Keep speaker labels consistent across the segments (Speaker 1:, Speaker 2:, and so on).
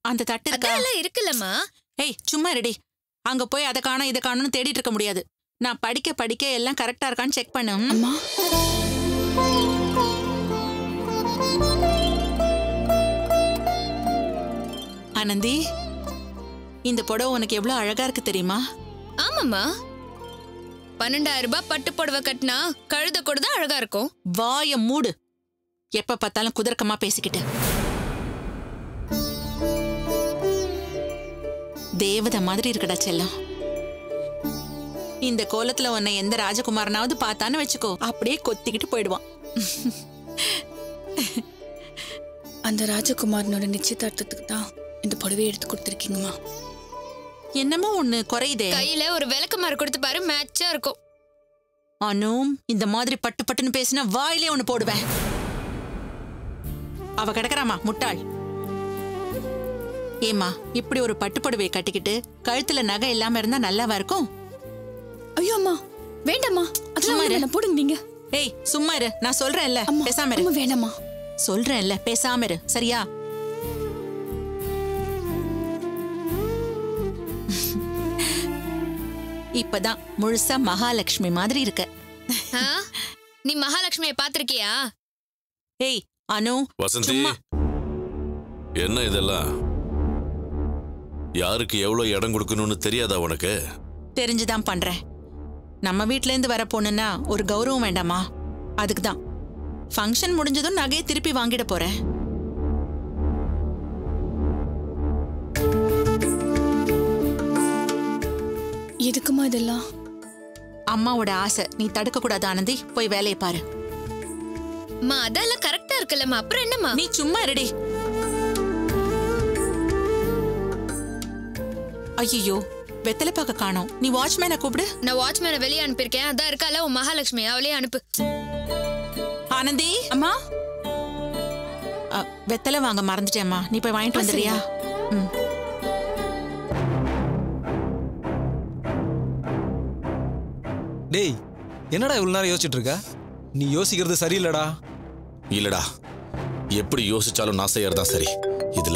Speaker 1: அந்த தட்டு இருக்கா
Speaker 2: அதெல்லாம் இருக்குல்லம்மா
Speaker 1: ஏய் சும்மா ரெடி அங்க போய் அதை காணோம் இதை காணோம்னு தேடிட்டு இருக்க முடியாது நான் படிக்க படிக்க எல்லாம் கரெக்டா இருக்கான்னு செக் பண்ணு ம்?
Speaker 3: அம்மா
Speaker 1: ஆனந்தி இந்த புடவை உனக்கு எவ்வளவு அழகா இருக்கு தெரியுமா
Speaker 2: ஆமாம்மா பன்னெண்டாயிரம் ரூபாய் பட்டு புடவை கட்டினா கழுத கூட தான் அழகா இருக்கும்
Speaker 1: வாய மூடு எப்ப பார்த்தாலும் குதர்க்கமா பேசிக்கிட்டு தேவதை மாதிரி இருக்குடா செல்லம் இந்த கோலத்துல உன்னை எந்த ராஜகுமாரனாவது பார்த்தான்னு வச்சுக்கோ அப்படியே கொத்திக்கிட்டு போயிடுவான்
Speaker 3: அந்த ராஜகுமாரனோட நிச்சயதார்த்தத்துக்கு தான் இந்த புடவையை எடுத்து கொடுத்துருக்கீங்கம்மா
Speaker 1: என்னமோ ஒண்ணு குறையுதே
Speaker 2: கையில ஒரு விளக்குமாறு கொடுத்து பாரு மேட்சா இருக்கும்
Speaker 1: அனும் இந்த மாதிரி பட்டு பட்டுன்னு பேசினா வாயிலே ஒண்ணு போடுவேன் அவ கிடக்குறாமா முட்டாள் ஏமா இப்படி ஒரு பட்டு புடவையை கட்டிக்கிட்டு கழுத்துல நகை இல்லாம இருந்தா நல்லாவா இருக்கும்
Speaker 3: ஐயோ அம்மா வேண்டாம்மா அதெல்லாம்
Speaker 1: சும்மா இரு.
Speaker 3: ஒண்ணும் வேணாம், போடுங்க நீங்க
Speaker 1: ஏய் சும்மா இரு நான் சொல்றேன்ல
Speaker 3: அம்மா
Speaker 1: பேசாம இரு
Speaker 3: அம்மா வேணாம்மா
Speaker 1: சொல்றேன்ல பேசாம இரு சரியா இப்பதான் முழுசா மகாலட்சுமி மாதிரி இருக்க
Speaker 2: ஆ? நீ மகாலட்சுமியை பாத்திருக்கியா
Speaker 1: ஏய் அனு
Speaker 4: வசந்தி
Speaker 1: சும்மா.
Speaker 4: என்ன இதெல்லாம் யாருக்கு எவ்வளவு இடம் கொடுக்கணும்னு தெரியாதா உனக்கு
Speaker 1: தெரிஞ்சுதான் பண்றேன் நம்ம வீட்ல இருந்து வர பொண்ணுன்னா ஒரு கௌரவம் வேண்டாமா அதுக்கு தான் ஃபங்க்ஷன் முடிஞ்சதும் நகையை திருப்பி வாங்கிட போறேன்
Speaker 3: எதுக்குமா இதெல்லாம்
Speaker 1: அம்மாவோட ஆசை நீ தடுக்க கூடாது ஆனந்தி போய் வேலையை பாரு
Speaker 2: அம்மா அதெல்லாம் கரெக்டா இருக்குல்லம்மா அப்புறம் என்னம்மா
Speaker 1: நீ சும்மா இருடி ஐயோ வெத்தலை பார்க்க காணோம் நீ வாட்ச்மேனை கூப்பிடு
Speaker 2: நான் வாட்ச்மேனை வெளியே அனுப்பியிருக்கேன் அதான் இருக்கால உன் மகாலட்சுமி அவளையே அனுப்பு
Speaker 1: ஆனந்தி
Speaker 3: அம்மா
Speaker 1: அ, வெத்தலை வாங்க மறந்துட்டேம்மா நீ போய் வாங்கிட்டு வந்துடுறியா ம்
Speaker 5: டேய் என்னடா இவ்வளவு நேரம் யோசிச்சுட்டு இருக்க நீ யோசிக்கிறது சரியில்லடா
Speaker 4: இல்லடா எப்படி யோசிச்சாலும் நான் செய்யறதா சரி இதுல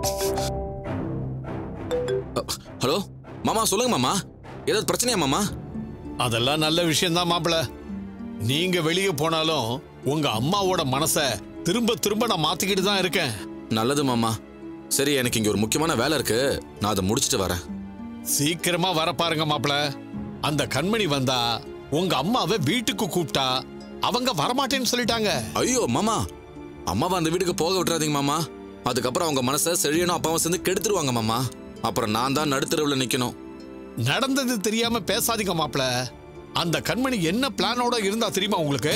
Speaker 4: அ, ஹலோ மாமா சொல்லுங்க மாமா ஏதாவது பிரச்சனையா மாமா
Speaker 6: அதெல்லாம் நல்ல விஷயம்தான் மாப்பிள நீங்க வெளியே போனாலும் உங்க அம்மாவோட மனச திரும்ப திரும்ப நான் மாத்திக்கிட்டு தான் இருக்கேன்
Speaker 4: நல்லது மாமா சரி எனக்கு இங்க ஒரு முக்கியமான வேலை இருக்கு நான் அதை முடிச்சிட்டு வரேன்
Speaker 6: சீக்கிரமா வர பாருங்க மாப்பிள அந்த கண்மணி வந்தா உங்க அம்மாவை வீட்டுக்கு கூப்பிட்டா அவங்க வரமாட்டேன்னு சொல்லிட்டாங்க
Speaker 4: ஐயோ மாமா அம்மாவை அந்த வீட்டுக்கு போக விட்டுறாதீங்க மாமா அதுக்கப்புறம் அவங்க மனசை செழியனும் அப்பாவும் சேர்ந்து கெடுத்துருவாங்க மாமா அப்புறம் நான் தான் நடுத்தருவில் நிக்கணும்
Speaker 6: நடந்தது தெரியாம பேசாதீங்க மாப்பிள அந்த கண்மணி என்ன பிளானோட இருந்தா தெரியுமா உங்களுக்கு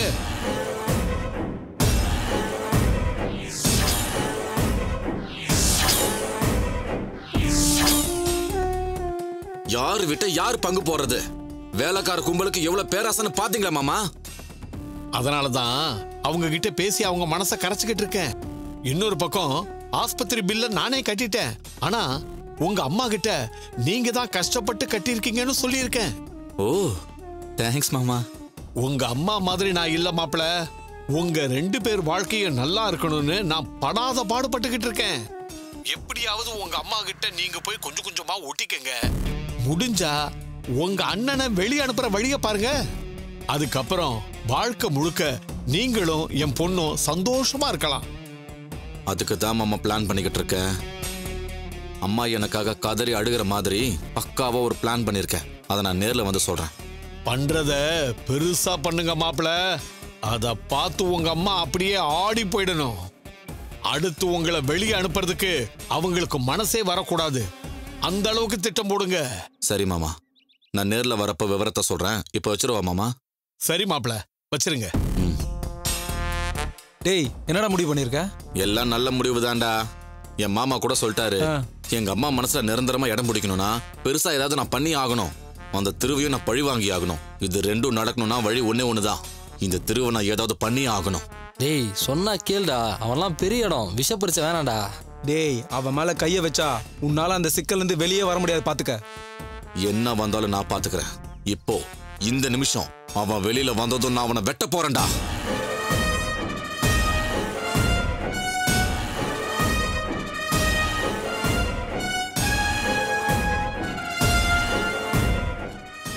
Speaker 4: யார் விட்ட யார் பங்கு போறது வேலைக்கார கும்பலுக்கு எவ்வளவு பேராசன்னு பாத்தீங்களா மாமா
Speaker 6: அதனாலதான் அவங்க கிட்ட பேசி அவங்க மனசை கரைச்சுக்கிட்டு இருக்கேன் இன்னொரு பக்கம் ஆஸ்பத்திரி பில்ல நானே கட்டிட்டேன் ஆனா உங்க அம்மா கிட்ட நீங்க தான் கஷ்டப்பட்டு கட்டியிருக்கீங்கன்னு சொல்லியிருக்கேன்
Speaker 4: ஓ தேங்க்ஸ் மாமா
Speaker 6: உங்க அம்மா மாதிரி நான் இல்ல மாப்பிள உங்க ரெண்டு பேர் வாழ்க்கையும் நல்லா இருக்கணும்னு நான் படாத பாடுபட்டுக்கிட்டு இருக்கேன் எப்படியாவது உங்க அம்மா கிட்ட நீங்க போய் கொஞ்சம் கொஞ்சமா ஒட்டிக்கங்க முடிஞ்சா உங்க அண்ணனை வெளியே அனுப்புற வழிய பாருங்க அதுக்கப்புறம் வாழ்க்கை முழுக்க நீங்களும் என் பொண்ணும் சந்தோஷமா இருக்கலாம்
Speaker 4: அதுக்கு தான் மாமா பிளான் பண்ணிக்கிட்டு இருக்கேன் அம்மா எனக்காக கதறி அழுகிற மாதிரி பக்காவா ஒரு பிளான் பண்ணிருக்கேன் அதை நான் நேர்ல வந்து சொல்றேன்
Speaker 6: பண்றத பெருசா பண்ணுங்க மாப்பிள அத பார்த்து உங்க அம்மா அப்படியே ஆடி போயிடணும் அடுத்து உங்களை வெளியே அனுப்புறதுக்கு அவங்களுக்கு மனசே வரக்கூடாது அந்த அளவுக்கு திட்டம் போடுங்க
Speaker 4: சரி மாமா நான் நேர்ல வரப்ப விவரத்தை சொல்றேன் இப்போ வச்சிருவா மாமா
Speaker 6: சரி மாப்பிள வச்சிருங்க
Speaker 4: ம்.
Speaker 5: டேய் என்னடா முடிவு பண்ணிருக்க
Speaker 4: எல்லாம் நல்ல முடிவு தான்டா என் மாமா கூட சொல்லிட்டாரு
Speaker 5: ஆ.
Speaker 4: எங்க அம்மா மனசுல நிரந்தரமா இடம் பிடிக்கணும்னா பெருசா ஏதாவது நான் பண்ணி ஆகணும் அந்த திருவையும் நான் பழி வாங்கி ஆகணும் இது ரெண்டும் நடக்கணும்னா வழி ஒண்ணே ஒண்ணுதான் இந்த திருவை நான் ஏதாவது பண்ணி ஆகணும்
Speaker 7: டேய் சொன்னா கேளுடா அவன்லாம் பெரிய இடம் விஷ பறிச்ச வேணாம்டா
Speaker 5: டேய் அவன் மேல கைய வச்சா உன்னால அந்த சிக்கல்ல இருந்து வெளியே வர முடியாது பாத்துக்க
Speaker 4: என்ன வந்தாலும் நான் பாத்துக்கிறேன் இப்போ இந்த நிமிஷம் அவன் வெளியில வந்ததும் நான் அவனை வெட்ட போறேன்டா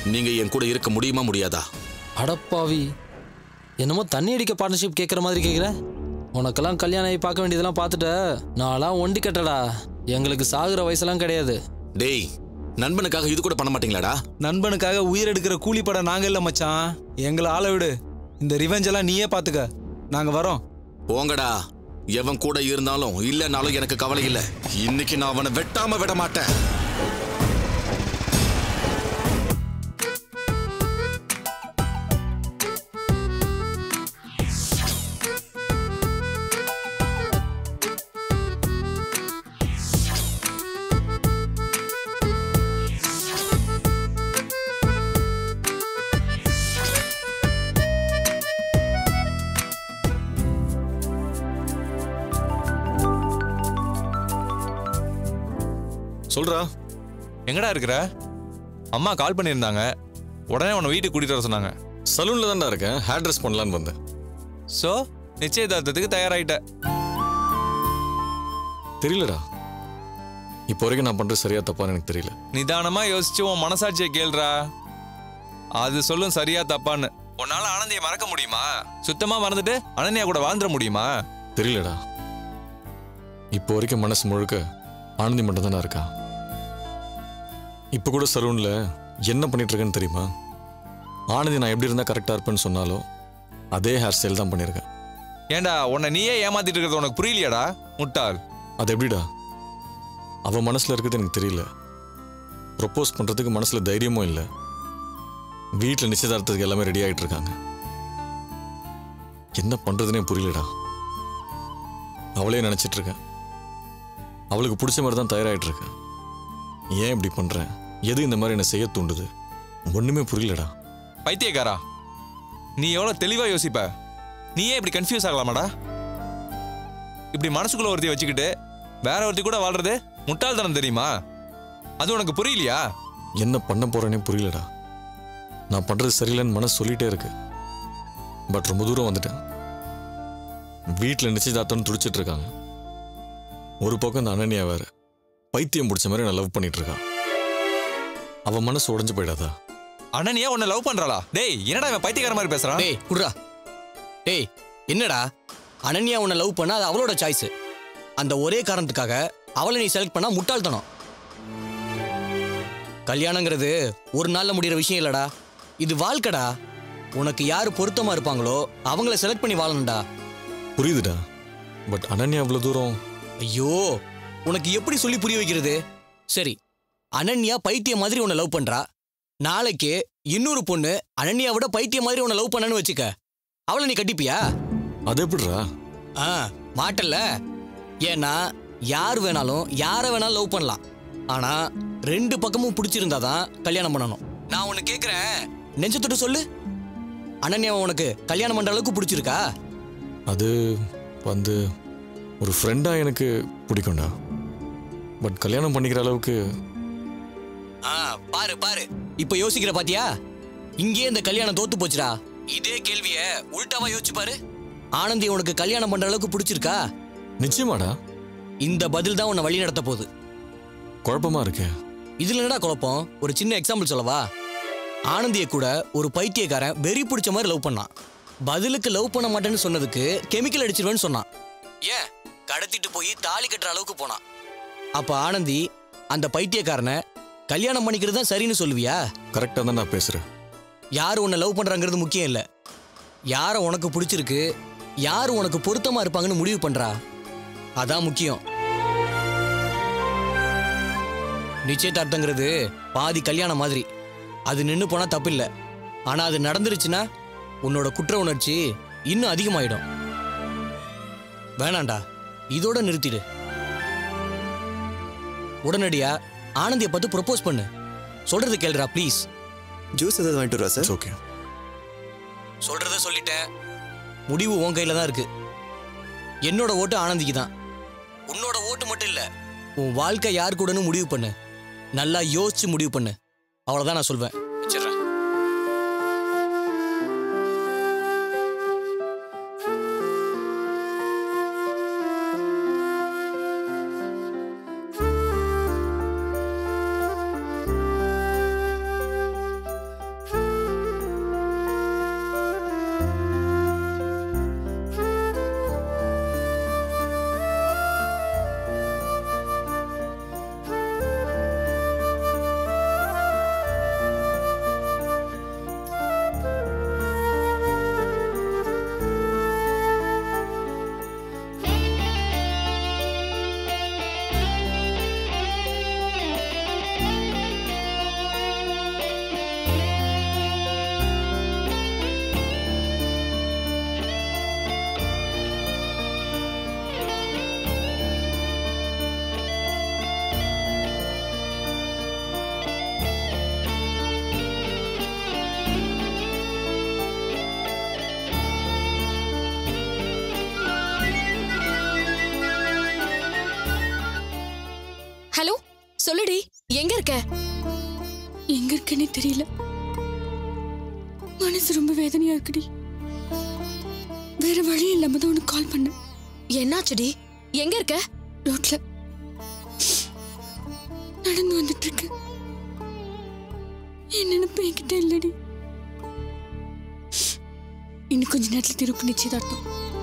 Speaker 4: நீங்க என் கூட இருக்க முடியுமா முடியாதா
Speaker 7: அடப்பாவி என்னமோ தண்ணி அடிக்க பார்ட்னர்ஷிப் கேட்குற மாதிரி கேட்குற உனக்கெல்லாம் கல்யாணம் ஆகி பார்க்க வேண்டியதெல்லாம் பார்த்துட்ட நான்லாம் ஒண்டி கட்டடா எங்களுக்கு சாகுற வயசெல்லாம் கிடையாது
Speaker 4: டேய் நண்பனுக்காக இது கூட பண்ண மாட்டீங்களாடா
Speaker 5: நண்பனுக்காக உயிர் எடுக்கிற கூலி படம் நாங்க இல்ல மச்சான் எங்களை ஆள விடு இந்த ரிவெஞ்ச் எல்லாம் நீயே பாத்துக்க நாங்க வரோம்
Speaker 4: போங்கடா எவன் கூட இருந்தாலும் இல்லைனாலும் எனக்கு கவலை இல்லை இன்னைக்கு நான் அவனை வெட்டாம விட மாட்டேன்
Speaker 8: சொல்றா எங்கடா இருக்கிற அம்மா கால் பண்ணியிருந்தாங்க உடனே உன்னை வீட்டுக்கு கூட்டிட்டு வர சொன்னாங்க
Speaker 9: சலூன்ல தான்டா இருக்கேன் ஹேர் ட்ரெஸ் பண்ணலான்னு வந்தேன்
Speaker 8: ஸோ நிச்சயதார்த்தத்துக்கு தயாராயிட்ட
Speaker 9: தெரியலடா இப்போ வரைக்கும் நான் பண்றது சரியா தப்பான்னு எனக்கு தெரியல
Speaker 8: நிதானமா யோசிச்சு உன் மனசாட்சியை கேளுடா அது சொல்லும் சரியா தப்பான்னு உன்னால ஆனந்தியை மறக்க முடியுமா சுத்தமா மறந்துட்டு அனன்யா கூட வாழ்ந்துட முடியுமா
Speaker 9: தெரியலடா இப்போ வரைக்கும் மனசு முழுக்க ஆனந்தி மட்டும் தானே இருக்கா இப்போ கூட சலூன்ல என்ன பண்ணிட்டு இருக்கேன்னு தெரியுமா ஆனந்தி நான் எப்படி இருந்தா கரெக்டா இருப்பேன்னு சொன்னாலும் அதே ஹேர் ஸ்டைல் தான் பண்ணியிருக்கேன்
Speaker 8: ஏன்டா உன்னை நீயே ஏமாத்திட்டு இருக்கிறது உனக்கு புரியலையாடா முட்டாள்
Speaker 9: அது எப்படிடா அவ மனசுல இருக்கிறது எனக்கு தெரியல ப்ரொப்போஸ் பண்றதுக்கு மனசுல தைரியமும் இல்லை வீட்டில் நிச்சயதார்த்தத்துக்கு எல்லாமே ரெடி ஆயிட்டு இருக்காங்க என்ன பண்றதுனே புரியலடா அவளே நினைச்சிட்டு இருக்கேன் அவளுக்கு பிடிச்ச மாதிரி தான் தயாராகிட்டு இருக்கேன் ஏன் இப்படி பண்றேன் எது இந்த மாதிரி என்னை செய்ய தூண்டுது ஒண்ணுமே புரியலடா
Speaker 8: பைத்தியக்காரா நீ எவ்வளவு தெளிவா யோசிப்ப நீயே இப்படி கன்ஃபியூஸ் ஆகலாமாடா இப்படி மனசுக்குள்ள ஒருத்தைய வச்சுக்கிட்டு வேற ஒருத்தி கூட வாழ்றது முட்டாள்தனம் தெரியுமா அது உனக்கு புரியலையா
Speaker 9: என்ன பண்ண போறேனே புரியலடா நான் பண்றது சரியில்லைன்னு மனசு சொல்லிட்டே இருக்கு பட் ரொம்ப தூரம் வந்துட்டேன் வீட்டில் நிச்சயதார்த்தம்னு துடிச்சிட்டு இருக்காங்க ஒரு பக்கம் இந்த அனன்யா வேற பைத்தியம் பிடிச்ச மாதிரி நான் லவ் பண்ணிட்டு இருக்கான் அவன் மனசு உடைஞ்சு போயிடாதா
Speaker 8: அண்ணனியா உன்னை லவ் பண்றாளா டேய் என்னடா இவன் பைத்தியக்கார மாதிரி பேசுறான்
Speaker 10: டேய் குடுறா டேய் என்னடா அனன்யா உன்னை லவ் பண்ணா அது அவளோட சாய்ஸ் அந்த ஒரே காரணத்துக்காக அவளை நீ செலக்ட் பண்ணா முட்டாள்தனம் கல்யாணங்கிறது ஒரு நாள்ல முடியிற விஷயம் இல்லடா இது வாழ்க்கைடா உனக்கு யார் பொருத்தமா இருப்பாங்களோ அவங்கள செலக்ட் பண்ணி வாழணும்டா
Speaker 9: புரியுதுடா பட் அனன்யா அவ்வளோ தூரம்
Speaker 10: ஐயோ உனக்கு எப்படி சொல்லி புரிய வைக்கிறது சரி அனன்யா பைத்தியம் மாதிரி உன்னை லவ் பண்றா நாளைக்கு இன்னொரு பொண்ணு அனன்யா விட பைத்தியம் மாதிரி உன்னை லவ் பண்ணன்னு வச்சுக்க அவளை நீ கட்டிப்பியா
Speaker 9: அது எப்படிடா
Speaker 10: ஆ மாட்டல்ல ஏன்னா யார் வேணாலும் யாரை வேணாலும் லவ் பண்ணலாம் ஆனா ரெண்டு பக்கமும் பிடிச்சிருந்தா தான் கல்யாணம் பண்ணணும் நான் உன்னை கேட்குறேன் நெஞ்சத்தொட்டு சொல்லு அனன்யாவை உனக்கு கல்யாணம் பண்ற அளவுக்கு பிடிச்சிருக்கா
Speaker 9: அது வந்து ஒரு ஃப்ரெண்டா எனக்கு பிடிக்கும்டா பட் கல்யாணம் பண்ணிக்கிற அளவுக்கு
Speaker 10: ஆ பாரு பாரு இப்ப யோசிக்கிற பாத்தியா இங்கேயே இந்த கல்யாணம் தோத்து போச்சுடா இதே கேள்விய உள்டாவா யோசிச்சு பாரு ஆனந்தி உனக்கு கல்யாணம் பண்ற அளவுக்கு பிடிச்சிருக்கா
Speaker 9: நிச்சயமாடா
Speaker 10: இந்த பதில் தான் உன்னை வழி நடத்த போகுது
Speaker 9: குழப்பமா இருக்கே
Speaker 10: இதுல என்னடா குழப்பம் ஒரு சின்ன எக்ஸாம்பிள் சொல்லவா ஆனந்திய கூட ஒரு பைத்தியக்காரன் வெறி பிடிச்ச மாதிரி லவ் பண்ணான் பதிலுக்கு லவ் பண்ண மாட்டேன்னு சொன்னதுக்கு கெமிக்கல் அடிச்சிருவேன்னு சொன்னான் ஏன் கடத்திட்டு போய் தாலி கட்டுற அளவுக்கு போனான் அப்ப ஆனந்தி அந்த பைத்தியக்காரனை கல்யாணம் பண்ணிக்கிறது தான் சரின்னு சொல்லுவியா
Speaker 9: கரெக்டாக தான் நான் பேசுறேன்
Speaker 10: யார் உன்னை லவ் பண்றாங்கிறது முக்கியம் இல்ல யாரை உனக்கு பிடிச்சிருக்கு யார் உனக்கு பொருத்தமா இருப்பாங்கன்னு முடிவு பண்றா அதான் முக்கியம் நிச்சயதார்த்தங்கிறது பாதி கல்யாணம் மாதிரி அது நின்று போனா தப்பில்ல ஆனா அது நடந்துருச்சுன்னா உன்னோட குற்ற உணர்ச்சி இன்னும் அதிகமாயிடும் வேணாண்டா இதோட நிறுத்திடு உடனடியா ஆனந்தியை பார்த்து ப்ரொபோஸ் பண்ணு சொல்றது கேளுடா ப்ளீஸ்
Speaker 11: ஜூஸ் ஏதாவது வாங்கிட்டு வரா சார்
Speaker 9: ஓகே
Speaker 10: சொல்றத சொல்லிட்டேன் முடிவு உன் கையில தான் இருக்கு என்னோட ஓட்டு ஆனந்திக்கு தான் உன்னோட ஓட்டு மட்டும் இல்ல உன் வாழ்க்கை யார் கூடன்னு முடிவு பண்ணு நல்லா யோசிச்சு முடிவு பண்ணு அவ்வளவுதான் நான் சொல்வேன் வச்சிடுறேன்
Speaker 2: எங்க இருக்க
Speaker 3: எங்க இருக்கேனே தெரியல மனசு ரொம்ப வேதனையா இருக்குடி வேற வழி இல்லாம தான் உனக்கு கால் பண்ணேன்
Speaker 2: என்னாச்சுடி எங்க இருக்க
Speaker 3: ரோட்ல நடந்து வந்துட்டு இருக்கு என் நினைப்பு என்கிட்ட இல்லடி இன்னும் கொஞ்ச நேரத்துல திருப்பு நிச்சயதார்த்தம்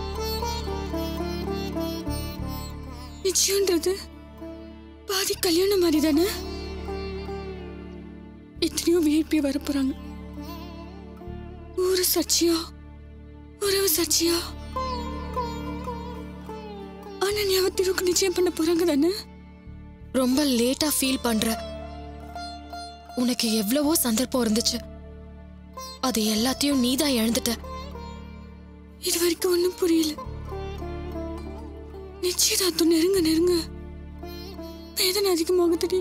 Speaker 3: நிச்சயம்ன்றது பாதி கல்யாணம் மாதிரி தானே எத்தனையோ விஐபி வர போறாங்க ஊரு சர்ச்சையா உறவு சர்ச்சையா ஆனா நீ அவ திருவுக்கு நிச்சயம் பண்ண போறாங்க தானே
Speaker 2: ரொம்ப லேட்டா ஃபீல் பண்ற உனக்கு எவ்வளவோ சந்தர்ப்பம் இருந்துச்சு அது எல்லாத்தையும் நீதான் இழந்துட்ட
Speaker 3: இது வரைக்கும் ஒண்ணும் புரியல நிச்சயதார்த்தம் நெருங்க நெருங்க வேதனை அதிகமாகுதுடி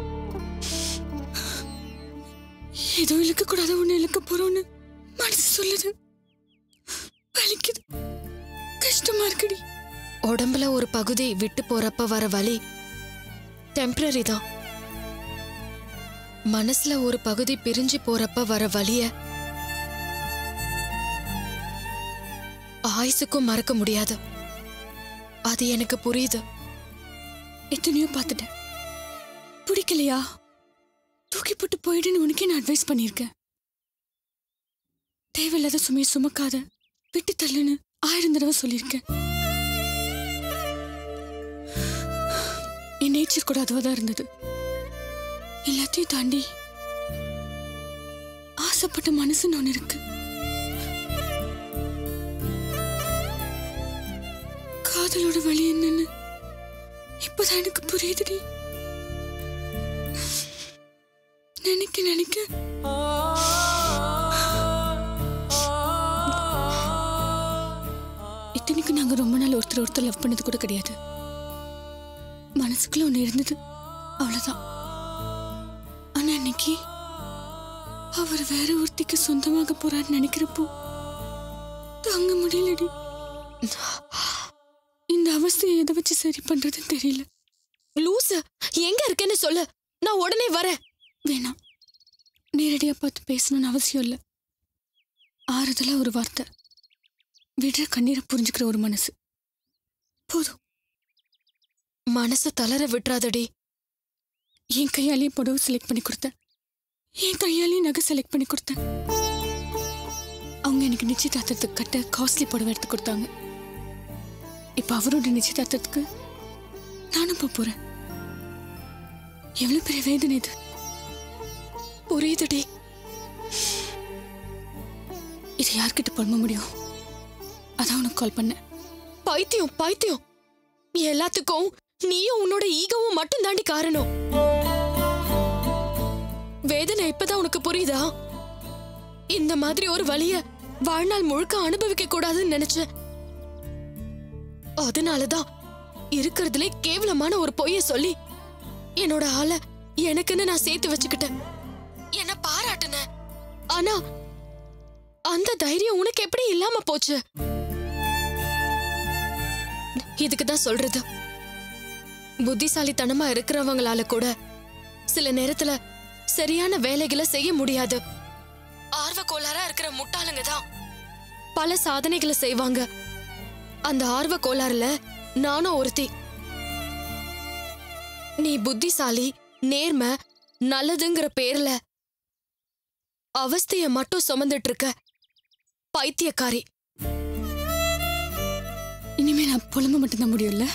Speaker 3: ஏதோ இழுக்க கூடாத ஒண்ணு இழுக்க போறோம்னு மனசு சொல்லுது வலிக்குது கஷ்டமா இருக்குடி
Speaker 2: உடம்புல ஒரு பகுதி விட்டு போறப்ப வர வலி டெம்பரரி தான் மனசுல ஒரு பகுதி பிரிஞ்சு போறப்ப வர வலிய ஆயுசுக்கும் மறக்க முடியாது அது எனக்கு புரியுது
Speaker 3: எத்தனையோ பார்த்துட்டேன் பிடிக்கலையா தூக்கி போட்டு போயிடுன்னு உனக்கே நான் அட்வைஸ் பண்ணியிருக்கேன் தேவையில்லாத சுமையை சுமக்காத விட்டு தள்ளுன்னு ஆயிரம் தடவை சொல்லியிருக்கேன் என் நேச்சர் கூட அதுவாக தான் இருந்தது எல்லாத்தையும் தாண்டி ஆசைப்பட்ட மனசுன்னு ஒன்று இருக்கு காதலோட வழி என்னன்னு இப்பதான் எனக்கு புரியுதுடி நினைக்க நினைக்க இத்தனைக்கு நாங்க ரொம்ப நாள் ஒருத்தர் ஒருத்தர் லவ் பண்ணது கூட கிடையாது மனசுக்குள்ள ஒண்ணு இருந்தது அவ்வளவுதான் ஆனா இன்னைக்கு அவர் வேற ஒருத்திக்கு சொந்தமாக போறான்னு நினைக்கிறப்போ தாங்க முடியலடி இந்த அவஸ்தையை எதை வச்சு சரி பண்றதுன்னு தெரியல
Speaker 2: லூசு எங்க இருக்கேன்னு சொல்லு நான் உடனே வரேன்
Speaker 3: வேணாம் நேரடியா பார்த்து பேசணும்னு அவசியம் இல்லை ஆறுதலா ஒரு வார்த்தை விடுற கண்ணீரை புரிஞ்சுக்கிற ஒரு மனசு போதும்
Speaker 2: மனசு தளர விட்டுறாதடி
Speaker 3: என் கையாலேயே புடவை செலக்ட் பண்ணி கொடுத்தேன் என் கையாலேயே நகை செலக்ட் பண்ணி கொடுத்தேன் அவங்க எனக்கு நிச்சயதார்த்தத்துக்கு கட்ட காஸ்ட்லி புடவை எடுத்து கொடுத்தாங்க இப்ப அவரோட நிச்சயதார்த்தத்துக்கு நானும் போக போறேன் எவ்வளவு பெரிய வேதனை இது
Speaker 2: புரியுதுடி
Speaker 3: இது யார்கிட்ட புலம்ப முடியும் அதான் உனக்கு கால் பண்ணேன்
Speaker 2: பைத்தியம் பைத்தியம் எல்லாத்துக்கும் நீயும் உன்னோட ஈகவும் மட்டும் தாண்டி காரணம் வேதனை இப்பதான் உனக்கு புரியுதா இந்த மாதிரி ஒரு வலிய வாழ்நாள் முழுக்க அனுபவிக்க கூடாதுன்னு நினைச்சேன் அதனாலதான் இருக்கிறதுலே கேவலமான ஒரு பொய்ய சொல்லி என்னோட ஆளை எனக்குன்னு நான் சேர்த்து வச்சுக்கிட்டேன் என்ன பாராட்டுன ஆனா அந்த தைரியம் உனக்கு எப்படி இல்லாம போச்சு இதுக்கு தான் சொல்றது புத்திசாலித்தனமா இருக்கிறவங்களால கூட சில நேரத்துல சரியான வேலைகளை செய்ய முடியாது ஆர்வ கோளாறா இருக்கிற முட்டாளுங்க தான் பல சாதனைகளை செய்வாங்க அந்த ஆர்வ கோளாறுல நானும் ஒருத்தி நீ புத்திசாலி நேர்மை நல்லதுங்கிற பேர்ல அவஸ்தைய மட்டும் சுமந்துட்டு இருக்க பைத்தியக்காரி
Speaker 3: இனிமே நான் புலம்ப மட்டும்தான் முடியும்ல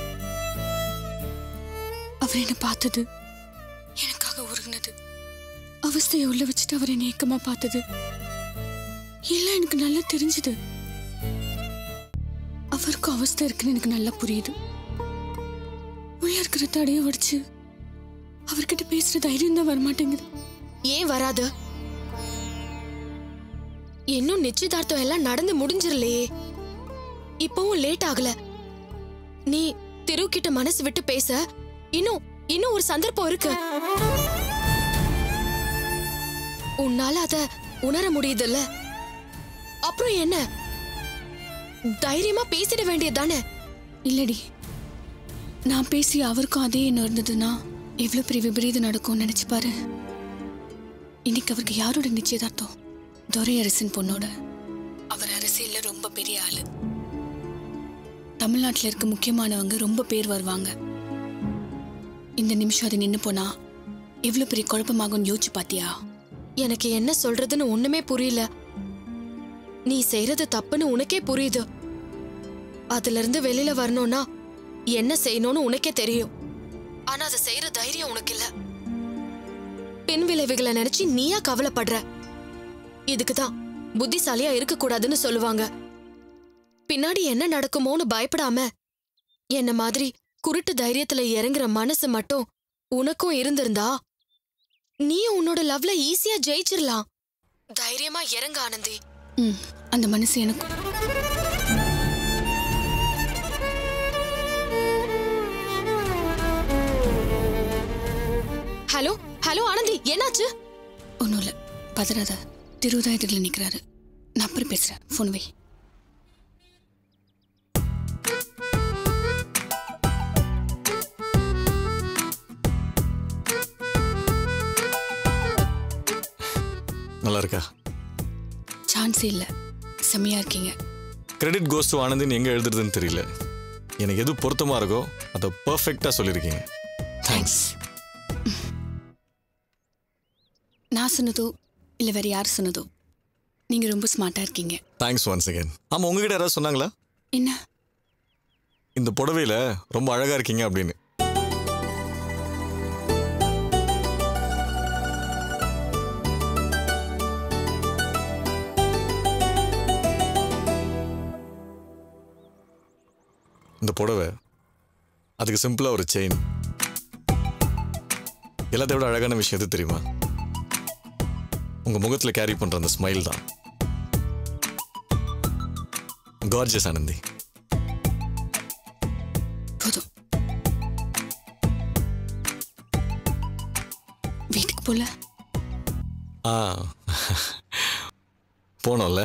Speaker 3: அவர் என்ன பார்த்தது எனக்காக உருகுனது அவஸ்தையை உள்ள வச்சுட்டு அவர் என்னை ஏக்கமா பார்த்தது எல்லாம் எனக்கு நல்லா தெரிஞ்சது அவருக்கும் அவஸ்தை இருக்குன்னு எனக்கு நல்லா புரியுது உள்ள இருக்கிற தடையை உடைச்சு அவர்கிட்ட பேசுற தைரியம் தான் வரமாட்டேங்குது
Speaker 2: ஏன் வராது இன்னும் நிச்சயதார்த்தம் எல்லாம் நடந்து முடிஞ்சிரலையே இப்பவும் லேட் ஆகல நீ திரு கிட்ட மனசு விட்டு பேச இன்னும் இன்னும் ஒரு சந்தர்ப்பம் இருக்கு உன்னால அத உணர முடியுதுல்ல அப்புறம் என்ன தைரியமா பேசிட வேண்டியதுதானே
Speaker 3: இல்லடி நான் பேசி அவருக்கும் அதே எண்ணம் இருந்ததுன்னா எவ்வளவு பெரிய விபரீதம் நடக்கும்னு நினைச்சு பாரு இன்னைக்கு அவருக்கு யாரோட நிச்சயதார்த்தம் துரை அரசன் பொண்ணோட அவர் அரசியல்ல ரொம்ப பெரிய ஆளு தமிழ்நாட்டில் இருக்க முக்கியமானவங்க ரொம்ப பேர் வருவாங்க இந்த நிமிஷம் அது நின்று போனா எவ்வளவு பெரிய குழப்பமாகும்னு யோசிச்சு பாத்தியா
Speaker 2: எனக்கு என்ன சொல்றதுன்னு ஒண்ணுமே புரியல நீ செய்யறது தப்புன்னு உனக்கே புரியுது அதுல இருந்து வெளியில வரணும்னா என்ன செய்யணும்னு உனக்கே தெரியும் ஆனா அதை செய்யற தைரியம் உனக்கு இல்ல பின் விளைவுகளை நினைச்சு நீயா கவலைப்படுற இதுக்குதான் புத்திசாலியா இருக்க கூடாதுன்னு சொல்லுவாங்க பின்னாடி என்ன நடக்குமோன்னு பயப்படாம என்ன மாதிரி குருட்டு தைரியத்துல இறங்குற மனசு மட்டும் உனக்கும் இருந்திருந்தா நீ உன்னோட லவ்ல ஈஸியா ஜெயிச்சிரலாம் தைரியமா இறங்க ஆனந்தி
Speaker 3: ம் அந்த மனசு எனக்கும்
Speaker 2: ஹலோ ஹலோ ஆனந்தி என்னாச்சு
Speaker 3: ஒன்றும் இல்லை பதறாத திருவுதா எதிரில் நிற்கிறாரு நான் அப்புறம் பேசுகிறேன் ஃபோன் வை
Speaker 9: நல்லா இருக்கா
Speaker 3: சான்ஸே இல்லை செம்மையாக இருக்கீங்க
Speaker 9: கிரெடிட் கோஸ் டு ஆனந்தின்னு எங்கே எழுதுறதுன்னு தெரியல எனக்கு எது பொருத்தமாக இருக்கோ அதை பர்ஃபெக்டாக சொல்லியிருக்கீங்க
Speaker 3: தேங்க்ஸ் நான் சொன்னதோ இல்லை வேற யார் சொன்னதோ நீங்கள் ரொம்ப ஸ்மார்ட்டாக இருக்கீங்க
Speaker 9: தேங்க்ஸ் ஒன்ஸ் அகேன் ஆமாம் உங்ககிட்ட யாராவது சொன்னாங்களா
Speaker 3: என்ன
Speaker 9: இந்த புடவையில் ரொம்ப அழகாக இருக்கீங்க அப்படின்னு இந்த புடவை அதுக்கு சிம்பிளாக ஒரு செயின் எல்லாத்தை விட அழகான விஷயம் எது தெரியுமா உங்கள் முகத்தில் கேரி பண்ணுற அந்த ஸ்மைல் தான் கார்ஜஸ் ஆனந்தி
Speaker 3: போதும் வீட்டுக்கு போல
Speaker 9: ஆ போனோம்ல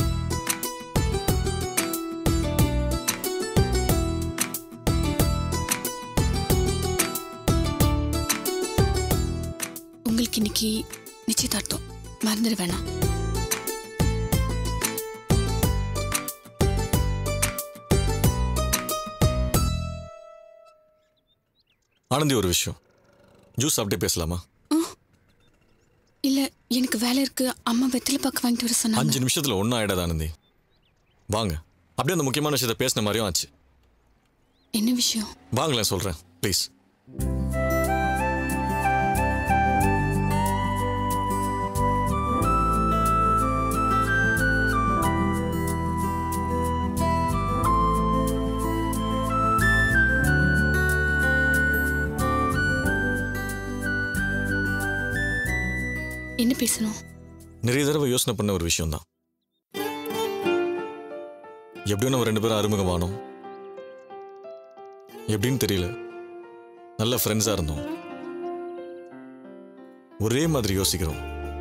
Speaker 3: உங்களுக்கு இன்னைக்கு நிச்சயதார்த்தம் மறந்துட வேணாம்
Speaker 9: ஆனந்தி ஒரு விஷயம் ஜூஸ் அப்படியே பேசலாமா
Speaker 3: இல்ல எனக்கு வேலை இருக்கு அம்மா வெத்தலை பாக்கு வாங்கிட்டு வர சொன்னாங்க
Speaker 9: அஞ்சு நிமிஷத்துல ஒன்றும் ஆயிடாது ஆனந்தி வாங்க அப்படியே அந்த முக்கியமான விஷயத்த பேசின மாதிரியும் ஆச்சு
Speaker 3: என்ன விஷயம்
Speaker 9: வாங்களேன் சொல்றேன் ப்ளீஸ்
Speaker 3: என்ன பேசணும்
Speaker 9: நிறைய தடவை யோசனை பண்ண ஒரு விஷயம்தான் எப்படியும் நம்ம ரெண்டு பேரும் அறிமுகமானோம் எப்படின்னு தெரியல நல்ல ஃப்ரெண்ட்ஸாக இருந்தோம் ஒரே மாதிரி யோசிக்கிறோம்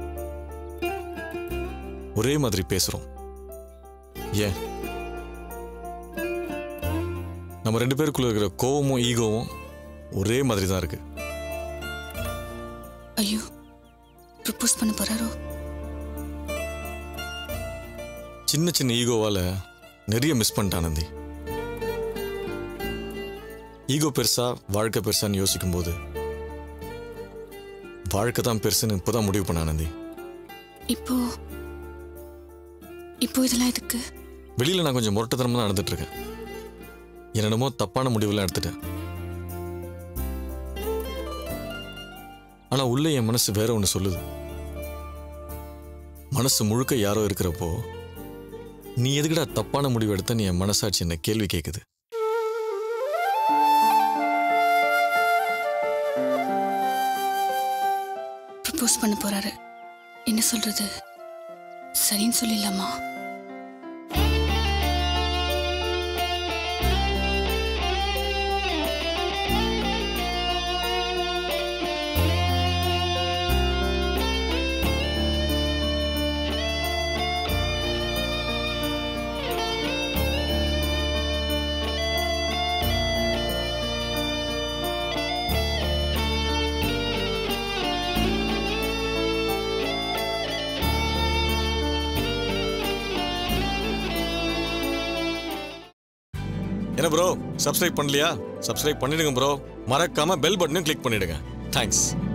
Speaker 9: ஒரே மாதிரி பேசுறோம் ஏன் நம்ம ரெண்டு பேருக்குள்ள இருக்கிற கோவமும் ஈகோவும் ஒரே மாதிரி தான் இருக்கு
Speaker 3: ஐயோ ப்ரப்போஸ் பண்ண போறாரோ
Speaker 9: சின்ன சின்ன ஈகோவால நிறைய மிஸ் பண்ணிட்டான் ஆனந்தி ஈகோ பெருசா வாழ்க்கை பெருசான்னு யோசிக்கும் போது வாழ்க்கை தான் பெருசுன்னு இப்போதான் முடிவு பண்ண ஆனந்தி
Speaker 3: இப்போ இப்போ இதெல்லாம் எதுக்கு
Speaker 9: வெளியில நான் கொஞ்சம் முரட்டுத்தனமா தான் நடந்துட்டு இருக்கேன் என்னென்னமோ தப்பான முடிவுலாம் எடுத்துட்டேன் ஆனா உள்ள என் மனசு வேற ஒன்று சொல்லுது மனசு முழுக்க யாரோ இருக்கிறப்போ நீ எதுக்குடா தப்பான முடிவு எடுத்த நீ என் மனசாட்சி என்ன கேள்வி கேட்குது
Speaker 3: ப்ரப்போஸ் பண்ண போறாரு என்ன சொல்றது சரின்னு சொல்லிடலாமா
Speaker 9: என்ன ப்ரோ சப்ஸ்கிரைப் பண்ணலையா சப்ஸ்கிரைப் பண்ணிடுங்க ப்ரோ மறக்காம பெல் பட்டனையும் கிளிக் பண்ணிடுங்க தேங்க்ஸ்